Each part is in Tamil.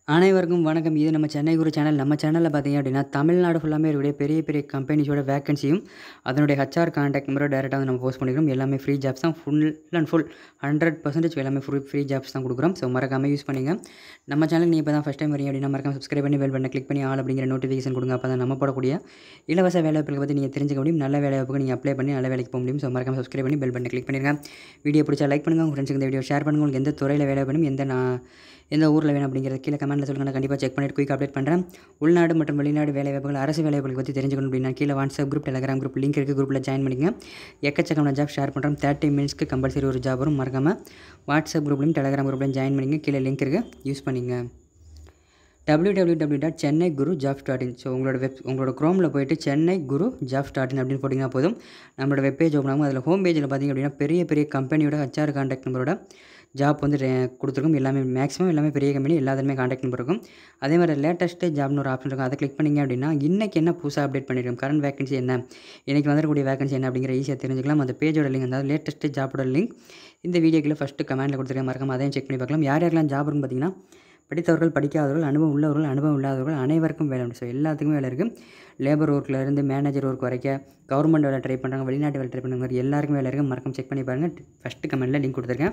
அனைவருக்கும் வணக்கம் இது நம்ம சென்னை குரு சேனல் நம்ம சேனலில் பார்த்தீங்க அப்படின்னா தமிழ்நாடு ஃபுல்லாமே இருக்கக்கூடிய பெரிய பெரிய கம்பெனிஸோட வேகன்சியும் அதனுடைய ஹச்ஆர் கான்டாக்ட் நம்பரை டேரெக்டாக வந்து நம்ம போஸ்ட் பண்ணிக்கிறோம் எல்லாமே ஃப்ரீ ஜாப்ஸ் தான் full and full hundred percentage எல்லாமே ஃப்ரீ ஃப்ரீ ஜாப்ஸ் தான் கொடுக்குறோம் ஸோ மறக்காமல் யூஸ் பண்ணுங்க நம்ம சேனல் நீங்கள் இப்போ தான் ஃபஸ்ட் டைம் வரீங்க அப்படின்னா மறக்காம சப்ஸ்கிரைப் பண்ணி பெல் பண்ண கிளிக் பண்ணி ஆல் அப்படிங்கிற நோட்டிஃபிகேஷன் கொடுங்க அப்போ தான் நம்ம போடக்கூடிய இலவச வேலைவாய்ப்புகளை பற்றி நீங்கள் தெரிஞ்சுக்க முடியும் நல்ல வேலைவாய்ப்புக்கு நீங்கள் அப்ளை பண்ணி நல்ல வேலைக்கு போக முடியும் ஸோ மறக்காம சப்ஸ்கிரைப் பண்ணி பெல் பண்ணி கிளிக் பண்ணிருங்க வீடியோ பிடிச்சா லைக் பண்ணுங்கள் உங்கள் ஃப்ரெண்ட்ஸுக்கு இந்த வீடியோ ஷேர் பண்ணுங்கள் உங்களுக்கு எந்த துறையில் வேலை வேணும் எந்த நான் எந்த ஊரில் வேணும் அப்படிங்கிறத கீழே கமெண்ட்டில் சொல்லுங்கள் நான் கண்டிப்பாக செக் பண்ணிட்டு குயிக் அப்டேட் பண்ணுறேன் உள்நாடு மற்றும் வெளிநாடு வேலைவாய்ப்புகள் அரசு வேலைவாய்ப்புகளை பற்றி தெரிஞ்சுக்கணும் அப்படின்னா கீழே WhatsApp group Telegram group link இருக்குது குரூப்பில் ஜாயின் பண்ணிக்கங்க எக்கச்சக்கமான ஜாப் ஷேர் பண்ணுறோம் தேர்ட்டி மினிட்ஸ்க்கு கம்பல்சரி ஒரு ஜாப் வரும் மறக்காமல் வாட்ஸ்அப் குரூப்லையும் டெலிகிராம் குரூப்லையும் ஜாயின் பண்ணிங்க கீழே லிங்க் இருக்குது யூஸ் பண்ணிங்க W W W dot Chennai Guru job dot in so உங்களோட வெப் உங்களோட க்ரோமில் போயிட்டு Chennai Guru job dot in அப்படின்னு போட்டிங்கன்னா போதும் நம்மளோட வெப் பேஜ் ஓப்பன் ஆகும் அதில் ஹோம் பேஜில் பார்த்தீங்க அப்படின்னா பெரிய பெரிய கம்பெனியோட ஹச்ஆர் கான்டாக்ட் நம்பரோட ஜாப் வந்து ரெ- கொடுத்துருக்கும் எல்லாமே மேக்ஸிமம் எல்லாமே பெரிய கம்பெனி எல்லாத்துலேயுமே கான்டாக்ட் நம்பர் இருக்கும் அதே மாதிரி லேட்டஸ்ட்டு ஜாப்னு ஒரு ஆப்ஷன் இருக்கும் அதை கிளிக் பண்ணிங்க அப்படின்னா இன்றைக்கி என்ன புதுசாக அப்டேட் பண்ணியிருக்கோம் கரண்ட் வேகன்சி என்ன இன்றைக்கி வந்துடக்கூடிய வேகன்சி என்ன அப்படிங்கிற ஈஸியாக தெரிஞ்சுக்கலாம் அந்த பேஜோட லிங்க் அதாவது லேட்டஸ்ட்டு ஜாப்போட லிங்க் இந்த வீடியோக்கில் ஃபஸ்ட்டு கமெண்ட்டில் கொடுத்துருக்கேன் மறக்காம அதையும் செக் பண்ணி பார்க்கலாம் யார் யாரெல்லாம் ஜாப் இருக்குன்னு பார்த்தீங்கன்னா படித்தவர்கள் படிக்காதவர்கள் அனுபவம் உள்ளவர்கள் அனுபவம் இல்லாதவர்கள் அனைவருக்கும் வேலை உண்டு ஸோ எல்லாத்துக்குமே வேலை இருக்குது லேபர் ஒர்க்கில் இருந்து மேனேஜர் ஒர்க் வரைக்கும் கவர்மெண்ட் வேலை ட்ரை பண்ணுறாங்க வெளிநாட்டு வேலை ட்ரை பண்ணுற மாதிரி எல்லாருக்கும் வேலை இருக்குது மறக்காம செக் பண்ணி பாருங்கள் ஃபஸ்ட்டு கமெண்ட்டில் லிங்க் கொடுத்துருக்கேன்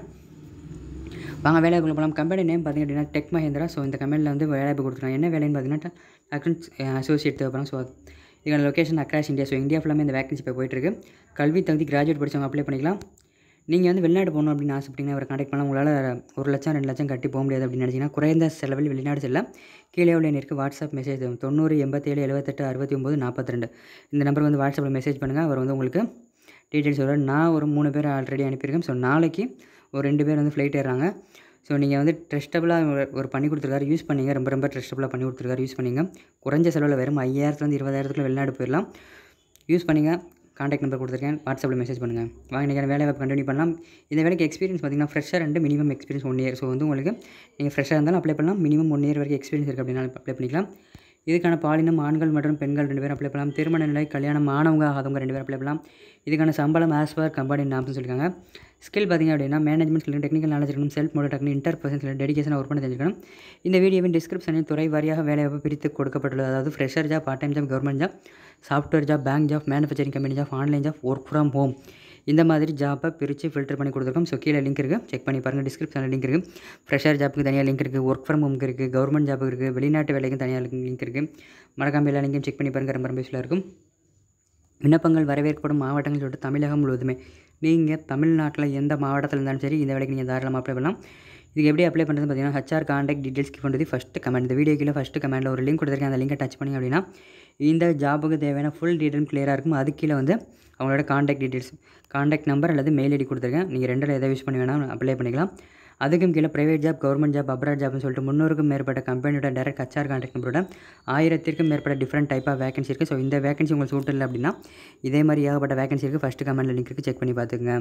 வாங்க வேலைக்குள்ள போகலாம் கம்பெனி நேம் பார்த்திங்க அப்படின்னா டெக் மஹேந்திரா ஸோ இந்த கம்பெனியில் வந்து வேலைவாய்ப்பு கொடுத்துருக்காங்க என்ன வேலைன்னு பார்த்தீங்கன்னா அக்கௌண்ட்ஸ் அசோசியேட் தேவைப்படும் ஸோ இதுக்கான location across India so India ஃபுல்லாமே இந்த வேகன்சி இப்போ போயிட்டுருக்கு கல்வி தகுதி கிராஜுவேட் படிச்சவங்க அப்ளை பண்ணிக்கலாம் நீங்கள் வந்து வெளிநாடு போகணும் அப்படின்னு ஆசைப்பட்டீங்கன்னா அவரை கான்டாக்ட் பண்ணலாம் உங்களால் ஒரு லட்சம் ரெண்டு லட்சம் கட்டி போக முடியாது அப்படின்னு நினச்சிங்கன்னா குறைந்த செலவில் வெளிநாடு செல்ல கீழே உள்ள எண்ணிற்கு வாட்ஸ்அப் மெசேஜ் தரும் தொண்ணூறு எண்பத்தேழு எழுபத்தெட்டு அறுபத்தி ஒம்பது நாற்பத்தி ரெண்டு இந்த நம்பருக்கு வந்து வாட்ஸ்அப்பில் மெசேஜ் பண்ணுங்கள் அவர் வந்து உங்களுக்கு டீட்டெயில்ஸ் வரும் நான் ஒரு மூணு பேர் ஆல்ரெடி அனுப்பியிருக்கேன் ஸோ நாளைக்கு ஒரு ரெண்டு பேர் வந்து ஃப்ளைட் ஏறுறாங்க ஸோ நீங்கள் வந்து ட்ரஸ்டபுளாக ஒரு பண்ணி கொடுத்துருக்காரு யூஸ் பண்ணிங்க ரொம்ப ரொம்ப ட்ரஸ்டபுளாக பண்ணி கொடுத்துருக்காரு யூஸ் பண்ணிங்க குறைஞ்ச செலவில் வெறும் ஐயாயிரத்துலேருந்து இருபதாயிரத்துக்குள்ள வெளிநாடு போயிடலாம் யூஸ் பண்ணிங்க காண்டாக்ட் நம்பர் கொடுத்துருக்கேன் வாட்ஸ்அப்பில் மெசேஜ் பண்ணுங்கள் வாங்க நீங்கள் வேலை வாய்ப்பு கண்டினியூ பண்ணலாம் இந்த வேலைக்கு எக்ஸ்பீரியன்ஸ் பார்த்தீங்கன்னா fresher and minimum experience one year so வந்து உங்களுக்கு நீங்கள் ஃப்ரெஷ்ஷாக இருந்தாலும் அப்ளை பண்ணலாம் மினிமம் ஒன் இயர் வரைக்கும் எக்ஸ்பீரியன்ஸ் இருக்குது அப்படின்னா அப்ளை பண்ணிக்கலாம் இதுக்கான பாலினம் ஆண்கள் மற்றும் பெண்கள் ரெண்டு பேரும் அப்ளை பண்ணலாம் திருமண நிலை கல்யாணம் ஆனவங்க ஆகாதவங்க ரெண்டு பேரும் அப்ளை பண்ணலாம் இதுக்கான சம்பளம் ஆஸ் பர் கம்பெனி நாம்ஸ்னு சொல்லியிருக்காங்க ஸ்கில் பார்த்தீங்க அப்படின்னா மேனேஜ்மெண்ட் ஸ்கில் டெக்னிக்கல் நாலேஜ் இருக்கணும் self motto technique interpersonal skill டெடிகேஷனாக ஒர்க் பண்ண தெரிஞ்சுக்கணும் இந்த வீடியோவின் டிஸ்கிரிப்ஷனில் துறை வாரியாக வேலைவாய்ப்பு பிரித்து கொடுக்கப்பட்டுள்ளது அதாவது fresher job part time job government job software job bank job manufacturing company job online job work from home இந்த மாதிரி ஜாப்பை பிரித்து ஃபில்டர் பண்ணி கொடுத்துருக்கோம் ஸோ கீழே லிங்க் இருக்குது செக் பண்ணி பாருங்கள் டிஸ்கிரிப்ஷனில் லிங்க் இருக்குது ஃப்ரெஷர் ஜாப்புக்கு தனியாக லிங்க் இருக்குது ஒர்க் ஃப்ரம் ஹோம்க்கு இருக்குது கவர்மெண்ட் ஜாப்புக்கு இருக்குது வெளிநாட்டு வேலைக்கும் தனியாக லிங்க் இருக்குது மறக்காமல் எல்லா லிங்கையும் செக் பண்ணி பாருங்கள் ரொம்ப ரொம்ப யூஸ்ஃபுல்லாக இருக்கும் விண்ணப்பங்கள் வரவேற்கப்படும் மாவட்டங்கள் சொல்லிட்டு தமிழகம் முழுவதுமே நீங்கள் தமிழ்நாட்டில் எந்த மாவட்டத்தில் இருந்தாலும் சரி இந்த வேலைக்கு நீங்கள் தாராளமாக அப்ளை பண்ணலாம் இதுக்கு எப்படி அப்ளை பண்ணுறது பார்த்தீங்கன்னா ஹச்ஆர் காண்டாக்ட் டீட்டெயில்ஸ்க்கு கொண்டது ஃபஸ்ட்டு கமெண்ட் இந்த வீடியோ கீழே ஃபஸ்ட்டு கமெண்ட்டில் ஒரு லிங்க் கொடுத்துருக்கேன் அந்த லிங்கை டச் பண்ணி அப்படின்னா இந்த ஜாபுக்கு தேவையான ஃபுல் டீட்டெயில் கிளியராக இருக்கும் அது கீழே வந்து அவங்களோட காண்டாக்ட் டீட்டெயில்ஸ் காண்டாக்ட் நம்பர் அல்லது மெயில் ஐடி கொடுத்துருக்கேன் நீங்கள் ரெண்டில் எதை யூஸ் பண்ணி வேணால் அப்ளை பண்ணிக்கலாம் அதுக்கும் கீழே private job government job abroad ஜாப்னு சொல்லிட்டு முந்நூறுக்கும் மேற்பட்ட கம்பெனியோட டேரக்ட் ஹச்ஆர் கான்டாக்ட் நம்பரோட ஆயிரத்திற்கும் மேற்பட்ட டிஃப்ரெண்ட் டைப் ஆஃப் வேகன்சி இருக்குது ஸோ இந்த வேகன்சி உங்களுக்கு சூட் இல்லை அப்படின்னா இதே மாதிரி ஏகப்பட்ட வேகன்சி இருக்குது ஃபஸ்ட்டு கமெண்ட்டில் லிங்க் இருக்குது செக் பண்ணி பார்த்துக்குங்க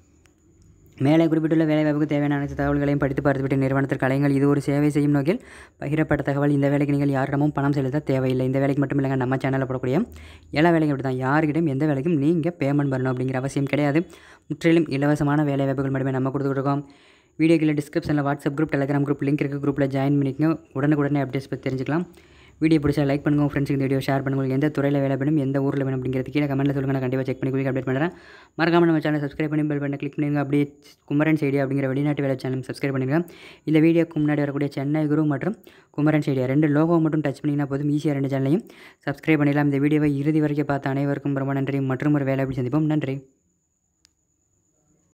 மேலே குறிப்பிட்டுள்ள வேலைவாய்ப்புக்கு தேவையான அனைத்து தகவல்களையும் படித்து பார்த்துவிட்டு நிறுவனத்திற்கு அலைங்கள் இது ஒரு சேவை செய்யும் நோக்கில் பகிரப்பட்ட தகவல் இந்த வேலைக்கு நீங்கள் யாரிடமும் பணம் செலுத்த தேவையில்லை இந்த வேலைக்கு மட்டும் இல்லைங்க நம்ம சேனலில் போடக்கூடிய எல்லா வேலைக்கும் அப்படி தான் யாருக்கிட்டையும் எந்த வேலைக்கும் நீங்கள் பேமெண்ட் பண்ணணும் அப்படிங்கிற அவசியம் கிடையாது முற்றிலும் இலவசமான வேலைவாய்ப்புகள் மட்டுமே நம்ம கொடுத்துட்டு இருக்கோம் வீடியோ கீழே டிஸ்கிரிப்ஷனில் WhatsApp group Telegram group link இருக்குது குரூப்பில் ஜாயின் பண்ணிக்கங்க உடனுக்குடனே அப்டேட்ஸ் பற்றி தெரிஞ்சுக்கலாம் வீடியோ பிடிச்சா லைக் பண்ணுங்க உங்கள் ஃப்ரெண்ட்ஸுக்கு இந்த வீடியோ ஷேர் பண்ணுங்க உங்களுக்கு எந்த துறையில் வேலை வேணும் எந்த ஊரில் வேணும் அப்படிங்கிறது கீழே கமெண்ட்டில் சொல்லுங்கள் நான் கண்டிப்பாக செக் பண்ணி குயிக் அப்டேட் பண்ணுறேன் மறக்காம நம்ம சேனல் சப்ஸ்கிரைப் பண்ணி பெல் பண்ணி கிளிக் பண்ணுங்க அப்படியே குமரன் செய்தி அப்படிங்கிற வெளிநாட்டு வேலை சேனல் சப்ஸ்கிரைப் பண்ணிடுங்க இந்த வீடியோக்கு முன்னாடி வரக்கூடிய சென்னை குரு மற்றும் குமரன் செய்தியா ரெண்டு லோகோ மட்டும் டச் பண்ணிங்கன்னா போதும் ஈஸியாக ரெண்டு சேனலையும் சப்ஸ்கிரைப் பண்ணிடலாம் இந்த வீடியோவை இறுதி வரைக்கும் பார்த்த அனைவருக்கும் ரொம்ப நன்றி மற்றும் ஒரு வேலை அப்படி சந்திப்போம் நன்றி